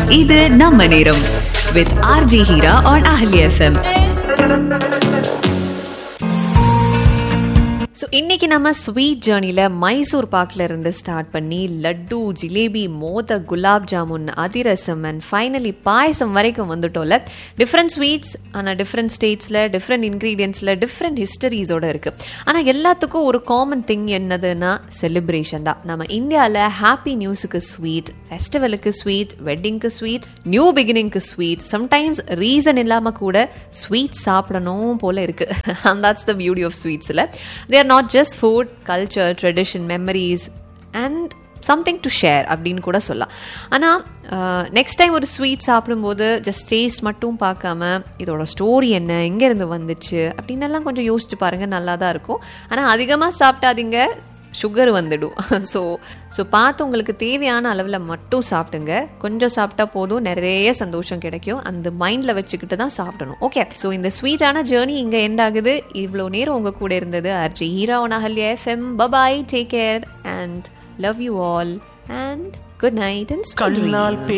இது நம்ம நேரம் with RJ Heera on Ahalya FM so இன்னைக்கு நம்ம ஸ்வீட் ஜேர்னியில் மைசூர் பாக்ல இருந்து ஸ்டார்ட் பண்ணி லட்டு ஜிலேபி மோதக் குலாப் ஜாமுன் அதிரசம் அண்ட் ஃபைனலி பாயசம் வரைக்கும் வந்துட்டோம்ல டிஃப்ரெண்ட் ஸ்வீட்ஸ் ஆனால் டிஃப்ரெண்ட் ஸ்டேட்ஸில் டிஃப்ரெண்ட் இன்க்ரீடியன்ஸில் டிஃப்ரெண்ட் ஹிஸ்டரிஸோட இருக்கு ஆனால் எல்லாத்துக்கும் ஒரு காமன் திங் என்னதுன்னா செலிப்ரேஷன் தான் நம்ம இந்தியாவில் ஹாப்பி நியூஸுக்கு ஸ்வீட் ஃபெஸ்டிவலுக்கு ஸ்வீட் வெட்டிங்க்கு ஸ்வீட் நியூ பிகினிங்க்கு ஸ்வீட் சம்டைம்ஸ் ரீசன் இல்லாமல் கூட ஸ்வீட் சாப்பிடணும் போல இருக்கு and that's the beauty of sweets இல்லை they are not just food culture tradition memories and something to share அப்படின்னு கூட சொல்லலாம் ஆனால் நெக்ஸ்ட் டைம் ஒரு ஸ்வீட் சாப்பிடும்போது ஜஸ்ட் டேஸ்ட் மட்டும் பார்க்காம இதோட ஸ்டோரி என்ன எங்கேருந்து வந்துச்சு அப்படின்னு எல்லாம் கொஞ்சம் யோசிச்சு பாருங்க நல்லா தான் இருக்கும் ஆனால் அதிகமாக சாப்பிட்டாதீங்க சுகர் வந்துடும் ஸோ ஸோ பார்த்து உங்களுக்கு தேவையான அளவில் மட்டும் சாப்பிடுங்க கொஞ்சம் சாப்பிட்டா போதும் நிறைய சந்தோஷம் கிடைக்கும் அந்த மைண்டில் வச்சுக்கிட்டு தான் சாப்பிடணும் ஓகே ஸோ இந்த ஸ்வீட்டான ஜேர்னி இங்கே எண்ட் ஆகுது இவ்வளோ நேரம் உங்கள் கூட இருந்தது RJ Heera on Ahalya FM bye bye take care and love you all and good night and கண்ணால்